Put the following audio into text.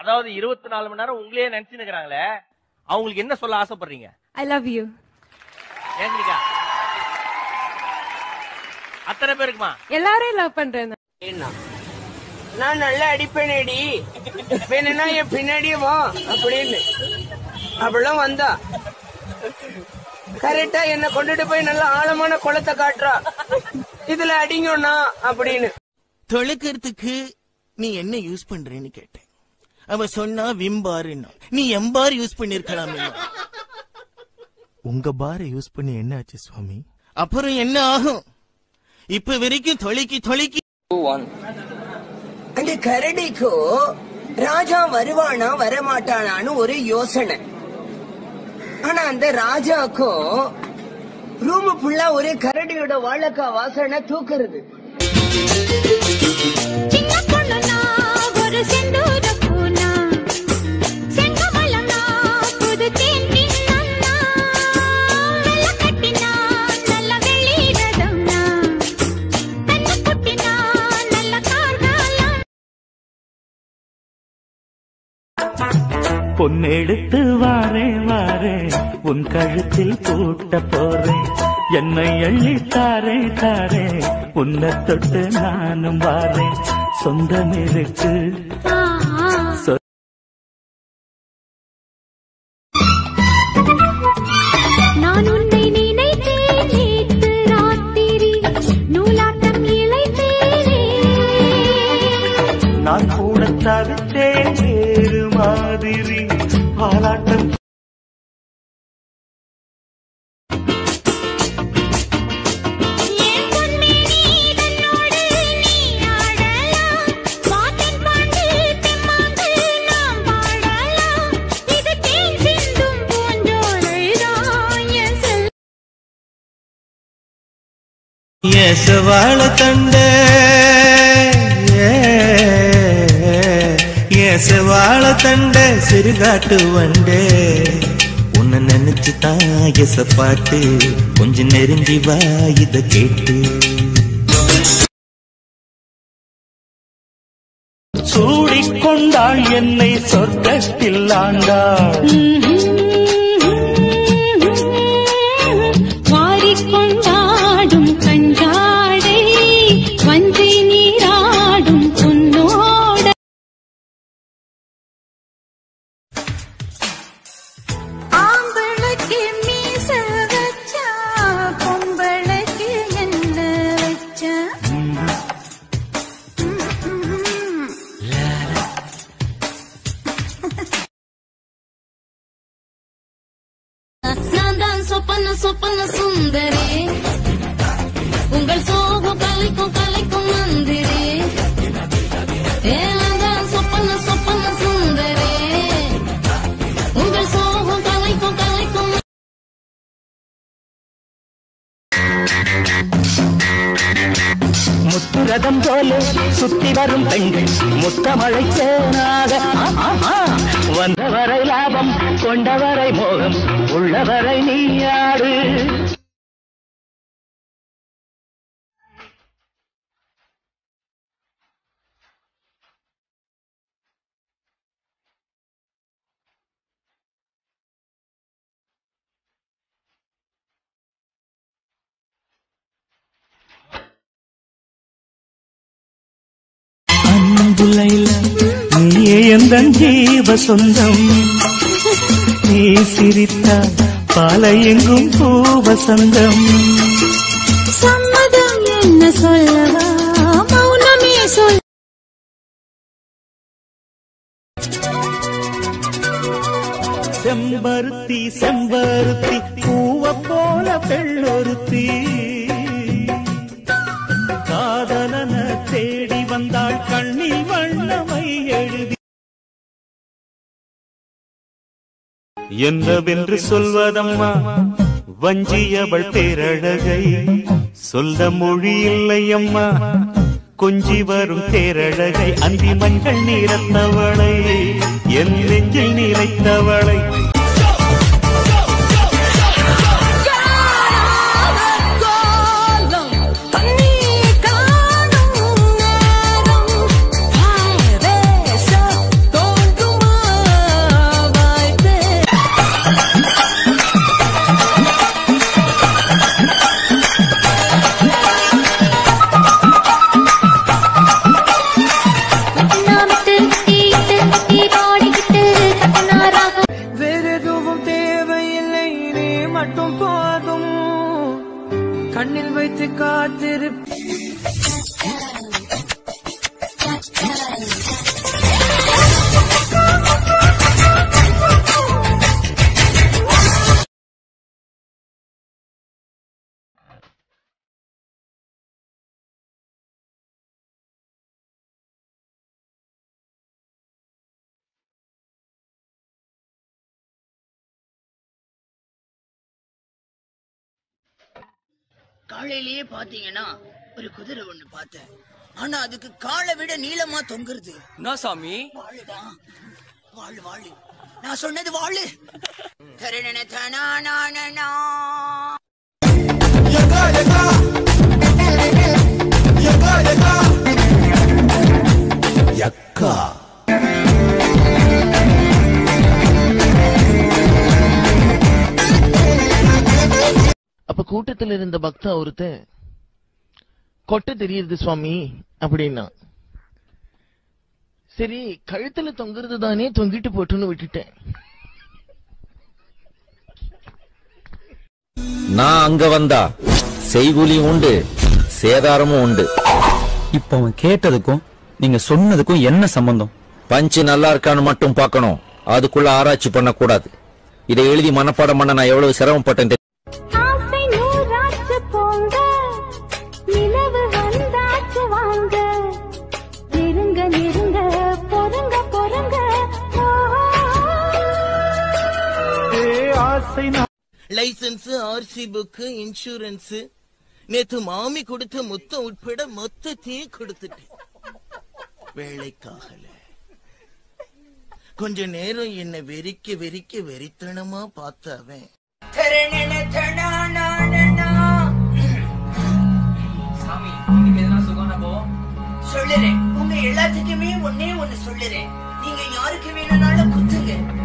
அதாவது இருபத்தி நாலு மணி நேரம் உங்களையே நினைச்சு நிக்கிறாங்களே அவங்களுக்கு என்ன சொல்ல ஆசைப்படுறீங்க I love you. ஏங்கலிக்கா அத்தனை பேருக்குமா எல்லாரையும் லவ் பண்றேன் நான் நல்லா அடிப்பேனேடி வேணும்னா என் பின்னாடியே வா அப்படின்னு அப்படிலாம் வந்தா கரெக்டா என்ன கொண்டுட்டு போய் நல்ல ஆழமான குளத்தை காட்டுறா இதுல அடிங்கண்ணா அப்படின்னு தொலைக்கிறதுக்கு நீ என்ன யூஸ் பண்றேன்னு கேட்டேன் அவ சொன்னா விம் பாருன்னா நீ எம்பார் யூஸ் பண்ணிருக்கலாம் உங்க பார யூஸ் பண்ணி என்ன ஆச்சு சுவாமி அப்புறம் என்ன ஆகும் இப்ப வரைக்கும் தொலைக்கி தொலைக்கி அந்த கரடிக்கும் ராஜா வருவானா வரமாட்டானான்னு ஒரு யோசனை ஆனா அந்த ராஜாக்கும் ரூம் ஃபுல்லா ஒரு கரடியோட வாழக்கா வாசனை தூக்குறது சின்ன பொண்ணுனா ஒரு செந்தூர பூனா செங்கமலம்னா புது தேன் தின்னம்னா வெள்ள கட்டினா நல்ல வெளிரதம்னா கண்ணு குட்டினா நல்ல கார்காலம் பொன்னெடுத்து வாரே வாரே உன் கழுத்தில் பூட்ட போறேன் என்னை அள்ளி தாரே தாரே உன்னை தொட்டு நானும் வாரேன் சொந்தம் இருக்கு சொ- நான் உன்னை நினைத்தேன் நேற்று ராத்திரி நூலாட்டம் இழைத்தேனே நான் கூட தவித்தேன் வேறு மாதிரி பாலாட்டம் என் பொன்மேனி தன்னோடு நீ ஆடலாம் வாத்தின் பாட்டு தெம்மாங்கு நாம் பாடலாம் இது தேன் சிந்தும் பூஞ்சோலைதான் என் செல்ல ஏசவாழ தண்ட ஏசவாழ தண்ட சிறுகாட்டு வண்டே உன்னை நினைச்சு தான் எச பாட்டு கொஞ்சம் நெருங்கி வா இத கேட்டு சூடிக்கொண்டாள் என்னை சொர்க்கத்தில் ஆண்டாள் வாரிக்கொண்டாடும் கஞ்சாடை வஞ்சி நீராடும் உன்னோட ஆம்பளுக்கு மீச வச்சா பொம்பளுக்கு என்ன வச்சா நான் தான் சொப்பன சொப்பன சுந்தரி உங்கள் சோகம் கலைக்கும் கலைக்கும் மந்திரி ஏ, நான் தான் சொப்பன சொப்பன சுந்தரி உங்கள் சோகம் கலைக்கும் கலைக்கும் முத்துரதம் போல சுத்தி வரும் பெண்கள் முத்தமழை தேனாக ஆஹா, வந்தவரை லாபம் கொண்டவரை மோகம் உள்ளவரை நீயாடு அன்புலைல நீயே எந்த ஜீவ சொந்தம் நீ சிரித்தால் பாலை எங்கும் பூவசந்தம் சம்மதம் என்ன சொல்லவா மௌனமே சொல் செம்பருத்தி செம்பருத்தி பூவ போல பெள்ளொருத்தி காதலன தேடி வந்தாள் கண்ணில் வண்ணமை எழுதி என்னவென்று சொல்வதம்மா வஞ்சியவள் பேரழகை சொல்ல மொழி இல்லை அம்மா கொஞ்சி வரும் தேரழகை அந்தி மஞ்சள் நீரத்தவளை என் நெஞ்சில் நிலைத்தவளை தோன்றும் காலையிலேயே பாத்தீங்கன்னா ஒரு குதிரை ஒண்ணு பார்த்தேன் ஆனா அதுக்கு காலை விட நீளமா தொங்குறது என்ன சாமி வாழுதான் வாழு வாழு நான் சொன்னது வாழு தரணன தனானானா. அப்ப கூட்டத்துல இருந்த பக்தா ஒருத்தன் கொட்டை தெரியுது சுவாமி அப்படின்னா சரி கழுத்துல தொங்குறது தானே தொங்கிட்டு போட்டுன்னு விட்டுட்டேன் நான் அங்க வந்தா செய்கூலியும் உண்டு சேதாரமும் உண்டு இப்ப அவன் கேட்டதுக்கும் நீங்க சொன்னதுக்கும் என்ன சம்பந்தம் பஞ்சு நல்லா இருக்கான்னு மட்டும் பார்க்கணும் அதுக்குள்ள ஆராய்ச்சி பண்ணக்கூடாது இதை எழுதி மனப்பாடம் பண்ண நான் எவ்வளவு சிரமப்பட்டேன் தெரியுமா? ஆசை நூறாச்சு போங்க நிலவு வந்தாச்சு வாங்க நெருங்க நெருங்க பொறுங்க பொறுங்க லைசன்ஸ் ஆர்சி புக் இன்சூரன்ஸ் நேத்து மாமி கொடுத்த மொத்தம் உட்பட மொத்தத்தையும் கொடுத்துட்டேன் வேலைக்காகல கொஞ்ச நேரம் என்ன வெறிக்க வெறிக்க வெறித்தனமா பார்த்த அவன் தரணன தனானானா. சாமி இன்னைக்கு எதனா சுகம்னா போ சொல்லுறேன் உங்க எல்லாத்துக்குமே ஒன்னே ஒண்ணு சொல்லுறேன் நீங்க யாருக்கு வேணும்னாலும் குத்துங்க